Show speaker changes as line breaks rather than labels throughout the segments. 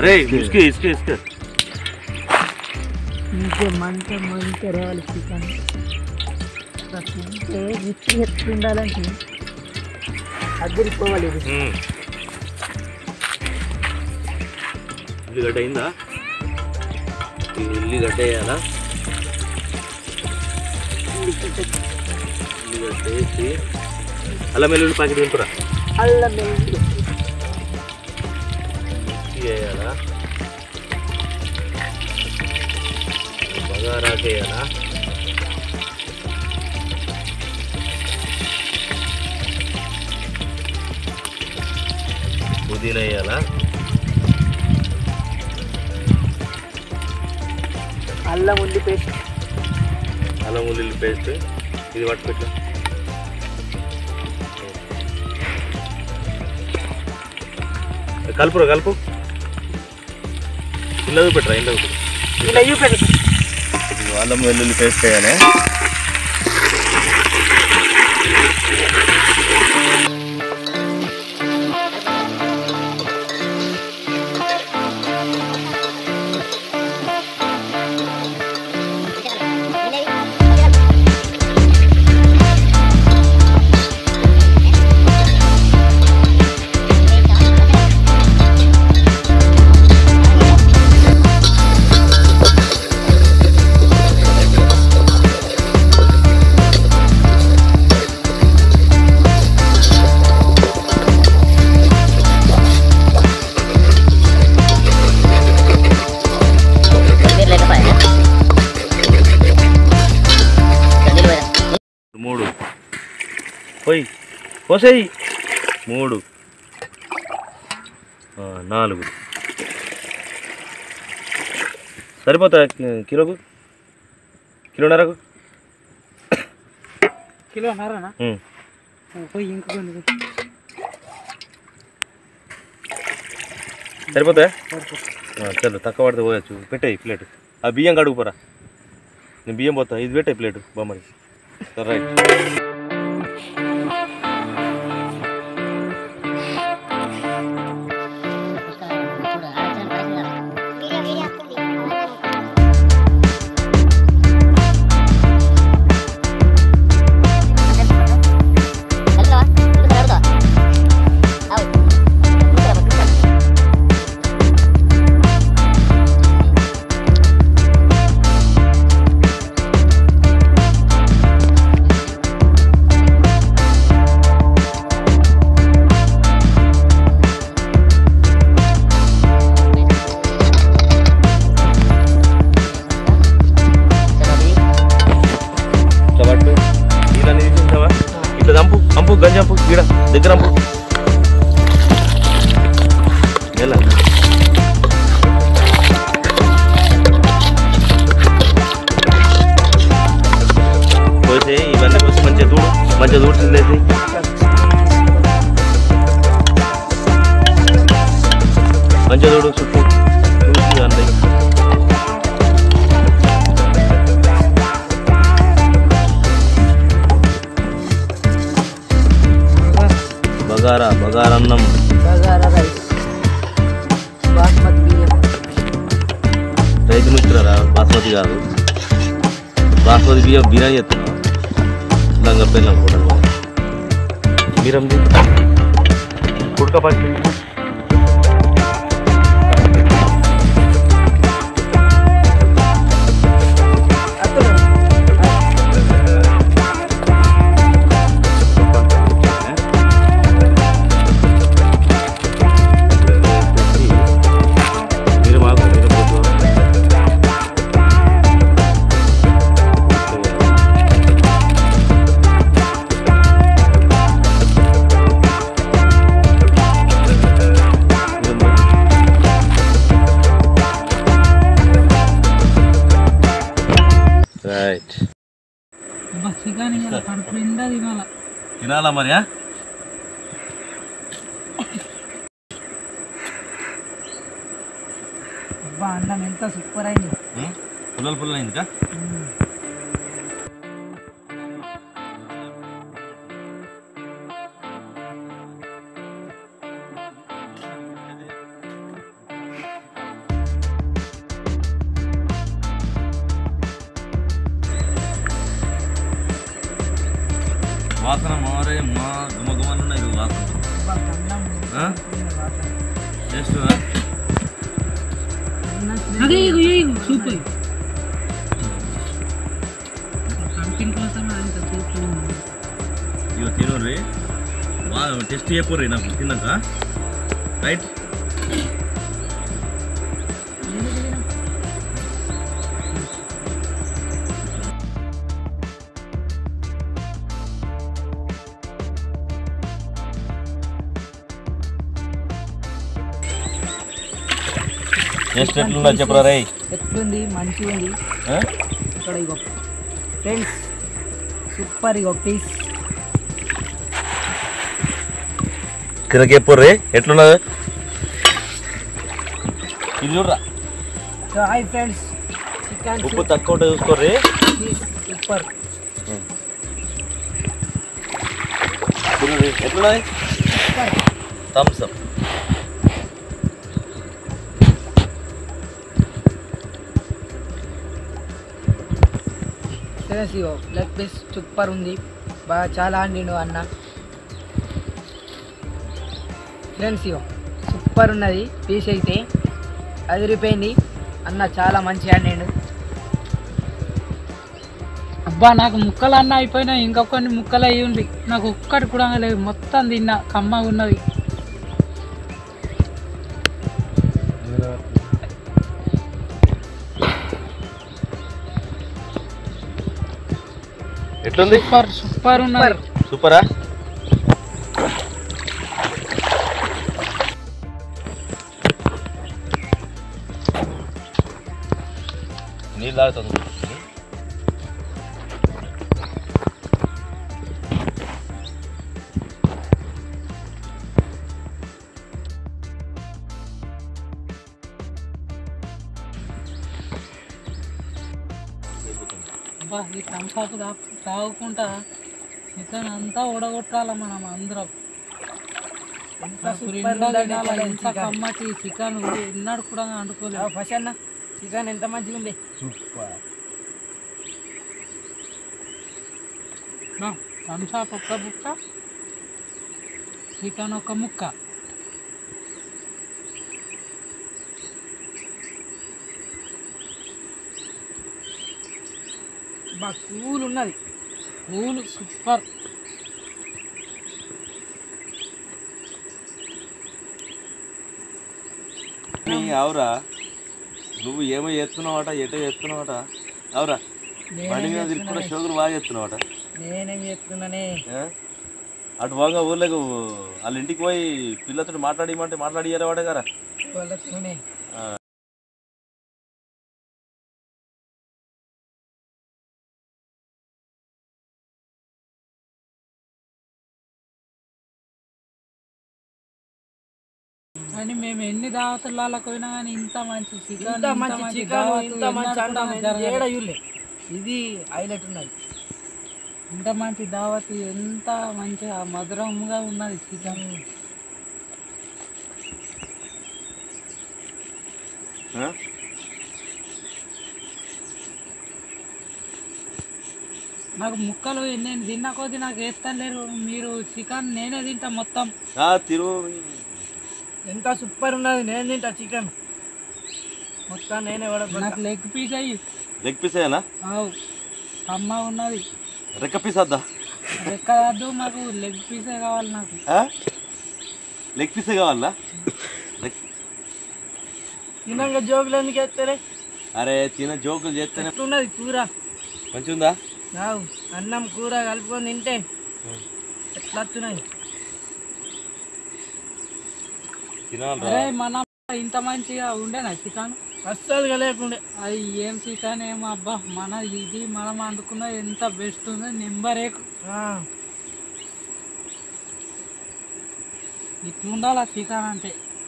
అరే ఇసుక ఇసుక ఇసుక
ఇంకే మంట మంట రావాలి చికెన్ తింటే రుచి ఎట్లుండాలంటే అద్దరిపోవాలి ఇది
ఉమ్. ఉల్లిగడ్డ అయిందా ఈ ఉల్లిగడ్డ వేయాలా ఉల్లిగడ్డ వేసి అల్లం వెల్లుల్లి ప్యాకెట్ తింటురా
అల్లం వెల్లుల్లి
మిర్చి వేయాలా బగారాకు వేయాలా పుదీనా వేయాలా
అల్లం ఉల్లి పేస్ట్
అల్లం ఉల్లిల్లి పేస్ట్ ఇది పట్టుకోవచ్చు కలుపురా కలుపు ఇల్లదు పెట్టరా ఇల్లదు పెట్టు
ఇలా ఇవి పెట్టు
ఇదిగో అల్లం వెల్లుల్లి పేస్ట్ వేయాలి మూడు పోయి పోసేయి మూడు ఆ, నాలుగు సరిపోతా కిలోకు కిలోన్నరకు
కిలో అన్నారా
ఉమ్.
పోయి ఇంకొక
సరిపోతాయా ఆ, చల్లు తక్కువ పడితే పోయచ్చు పెట్టేయి ప్లేట్ ఆ బియ్యం కడుగుపోరా నేను బియ్యం పోతా ఇది పెట్టే ప్లేట్ బొమ్మని సరే రైట్ ఇట్లా పట్టు ఇలా నిలిచించావా ఇట్లా దంపు అంపు గంజంపు ఈడ దగ్గర అంపు ఎలా పోతే ఇవన్నీ పోసి మంచిగా దూడు మంచిగా దూడుతుందేసి మంచిగా దూడు చుట్టూ చూసి అంతే బగారా బగారన్నం
బగారా రైస్ బాస్మతి బియ్యం
రైతు మిత్రురా బాస్మతి కాదు బాస్మతి బియ్యం బిర్యానీ చేస్తున్నా లంగా పెళ్ళం కూడా మీరం కుడక పచ్చి మీరు మాకు మీరు పోతూ. రైట్
చికెన్ ఇలా కడుపు నిండా తినాల
తినాలా మరి ఆ?
అబ్బా అన్నం ఎంత సూపర్ అయింది
ఉం? పుల్లలు పుల్లలు అయింది కా వాసన మారే మా గుమ గుమనున్నాయి ఇవి వాసన
అబ్బా, అన్నం
ఆ?
ఉడికిపోయింది వాసన.
టేస్ట్
అదే ఇగో ఇగో సూపర్ కంపెనీ కోసం అంత సూపర్ ఉంది
ఇగో తినోర్రి బాగా టెస్ట్ చేయపోర్రి నాకు తిన్నాక రైట్ టేస్ట్ ఎట్లున్నా చెప్పరా రే
ఎట్లుంది మంచిగా ఉంది
ఆ?
ఇక్కడ ఇగో ఫ్రెండ్స్ సూపర్ ఇగో పీస్
కిరకే పోర్రి ఎట్లున్నది ఇది చూడరా
హాయ్ ఫ్రెండ్స్ చికెన్
ఉప్పు తక్కువ ఉంటే చూసుకోర్రి
సూపర్
తినరు ఎట్లున్నది
సూపర్
థమ్స్ అప్
ఫ్రెండ్స్ ఇగో లెగ్ పీస్ సూపర్ ఉంది బాగా చాలా అండిండు అన్న ఫ్రెండ్స్ ఇగో సూపర్ ఉన్నది పీస్ అయితే అదిరిపోయింది అన్న చాలా మంచి అండిండు అబ్బా నాకు ముక్కలు అన్న అయిపోయినాయి ఇంకా కొన్ని ముక్కలు అయ్యి ఉంది నాకు ఒక్కటి కూడా లేవు మొత్తం తిన్నా కమ్మగా ఉన్నది
ఎట్లుంది
సూపర్ సూపర్ ఉన్నది
సూపరా నీళ్ళు తాగుతుంది
అబ్బా ఈ థమ్స్అప్ తా తాగుకుంటా చికెన్ అంతా ఉడగొట్టాల మనం అందరం నాకు రెండో తినాల ఇంత కమ్మటి చికెన్ ఎన్నడు కూడా అంటుకోలేదు ఫస్ట్ అన్న చికెన్ ఎంత మంచిగా ఉంది థమ్స్అప్ ఒక్క ముక్క చికెన్ ఒక ముక్క బా కూల్ ఉన్నది కూల్ సూపర్
అవురా నువ్వు ఏమో చేస్తున్నావట ఎటో చేస్తున్నావట అవురా బండి మీద తిరుగుతున్న షోకులు బాగా చేస్తున్నావట
నేనేం చెప్తున్నానే
ఆ? అటు బాగా ఊర్లోకి వాళ్ళ ఇంటికి పోయి పిల్లతో మాట్లాడిమంటే మాట్లాడియారవాడ గారా
వాళ్ళతోనే కానీ మేము ఎన్ని దావతులకు పోయినా కానీ ఇంత మంచి చికెన్ ఇంత మంచి చికెన్ ఇంత మంచి అన్నం ఇది హైలైట్ ఉన్నది ఇంత మంచి దావత్ ఎంత మంచిగా మధురంగా ఉన్నది చికెన్
ఆ?
నాకు ముక్కలు నేను తిన్న కొద్దీ నాకు వేస్తాను లేరు మీరు చికెన్ నేనే తింటా మొత్తం
ఆ, తిరు
ఎంత సూపర్ ఉన్నది నేను తింటా చికెన్ మొత్తం నేనే నాకు లెగ్ పీస్ అయ్యి
లెగ్ పీస్ అయ్యానా
అమ్మ ఉన్నది
రెక్క పీస్ వద్దా
లెక్క కాదు మాకు లెగ్ పీసే కావాలి నాకు
ఆ? లెగ్ పీసే కావాలా లెగ్
తినంగా జోకులు ఎందుకు ఎత్తారే
అరే తిన జోకులు చేస్తేనే
ఎట్లున్నది కూర
మంచిగుందా
రావు అన్నం కూర కలుపుకొని తింటే ఎట్లా వస్తున్నాయి
తినాలి
అరే మన ఇంత మంచిగా ఉండేనా చికెన్ అస్సలు లేకుండే అది ఏం చికెన్ ఏం అబ్బా మన ఇది మనం వండుకున్న ఎంత బెస్ట్ ఉందో నెంబర్ ఏకు ఇట్లుండాలి చికెన్ అంటే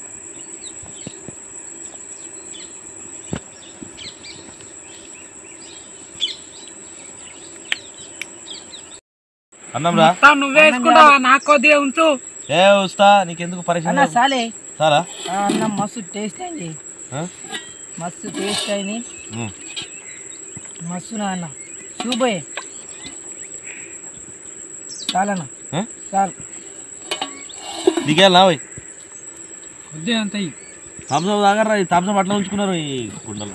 అన్నం రా
నువ్వు వేసుకుంటావా నాకు కొద్దిగా ఉంచు
ఏ వస్తా నీకెందుకు పరిచయం
సాలే
సారా
అన్నం మస్తు టేస్ట్ అయింది
ఆ?
మస్తు టేస్ట్ అయింది
ఉమ్.
మస్తు నా అన్న చూపోయే చాలన్నా
ఆ?
చాలు
దిగేలా పోయి
వద్దే అంత ఇయ్యి.
థమ్స్అప్ తాగరా ఈ థమ్స్అప్ అట్లా ఉంచుకున్నారు ఈ కుండలు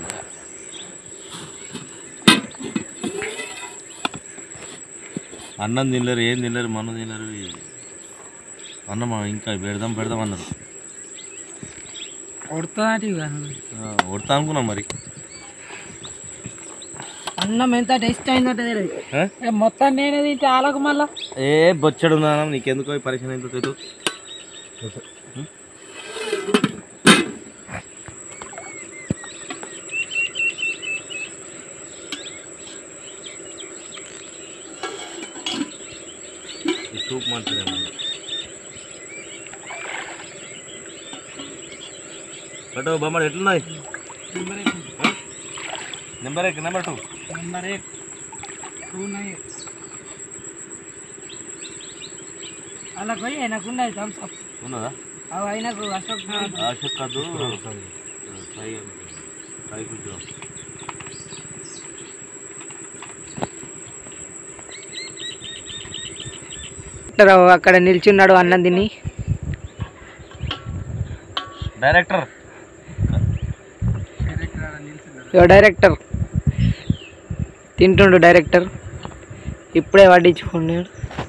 అన్నం తినలేరు ఏం తినలేరు మనం తినలేరు ఈ- అన్నం ఇంకా పెడదాం పెడదాం అన్నారు
కొడుతుందంటే ఇక.
ఆ, కొడతా అనుకున్నాం మరి
అన్నం ఎంత టేస్ట్ అయిందంటే తెలియదు
ఆ?
ఏ, మొత్తం నేనే తింటే వాళ్ళకు మళ్ళా
ఏ బొచ్చడు ఉందా నీకెందుకో ఈ పరిచయం ఏంటో తెలియదు ఈ సూప్ మంచిదే బట్ బొమ్మడు ఎట్లున్నాయి
నెంబర్ ఎయిట్
నెంబర్ ఎక్ number two
number eight two nine అలా పోయి ఆయనకు ఉన్నది థమ్స్ అప్
ఉన్నదా
అవి ఆయనకు అశోక్
అశోక్ కాదు ఫ్రై ఫ్రై కొంచెం
అక్కడ నిల్చున్నాడు అన్నం తిని
డైరెక్టర్
డైరెక్టర్ తింటుండు డైరెక్టర్ ఇప్పుడే వడ్డించుకున్నాడు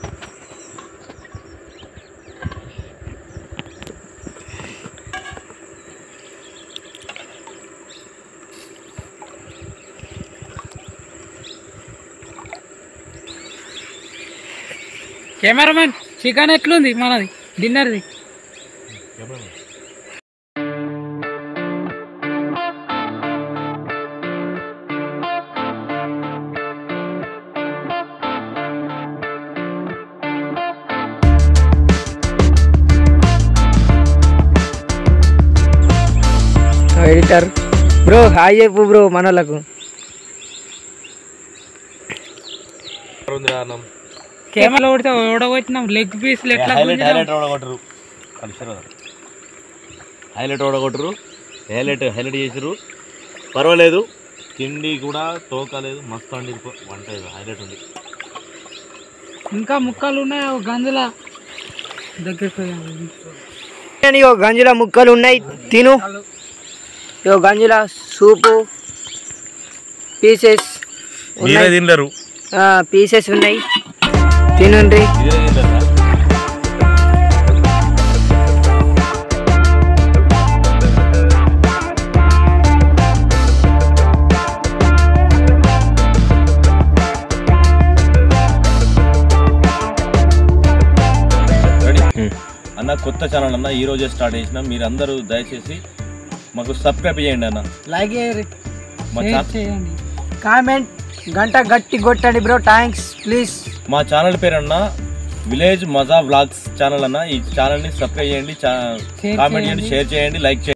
కెమెరామెన్ చికెన్ ఎట్లుంది మనది డిన్నర్ది ఎడిటర్ బ్రో హాయ్ చెప్పు బ్రో మనోళ్ళకు
అన్నం
కెమెరా కొడితే ఓడగొట్టినాం లెగ్ పీస్లు ఎట్లా
హైలైట్ హైలైట్ ఓడగొట్టరు కలిసారు కదా హైలైట్ ఓడగొట్టరు హైలైట్ హైలైట్ చేసారు పర్వాలేదు తిండి కూడా తోకలేదు మస్తు అండి వంట ఇది హైలైట్ ఉంది
ఇంకా ముక్కలు ఉన్నాయి ఓ గంజుల దగ్గరికి ఇగో గంజుల ముక్కలు ఉన్నాయి తిను ఇగో గంజుల సూపు పీసెస్
మీరే తినలేరు
పీసెస్ ఉన్నాయి తినండి
మీరే తినలేరు అన్న కొత్త ఛానల్ అన్న ఈ రోజే స్టార్ట్ చేసిన మీరందరూ దయచేసి మాకు సబ్స్క్రైబ్ చేయండి అన్న
లైక్
మా ఛా-
చేయండి కామెంట్ గంట గట్టి కొట్టండి బ్రో థ్యాంక్స్ ప్లీజ్
మా ఛానల్ పేరు అన్న విలేజ్ మజా వ్లాగ్స్ ఛానల్ అన్న ఈ ఛానల్ని సబ్స్క్రైబ్ చేయండి
Share
కామెంట్ చేయండి
చేయండి.
షేర్ చేయండి లైక్ చేయండి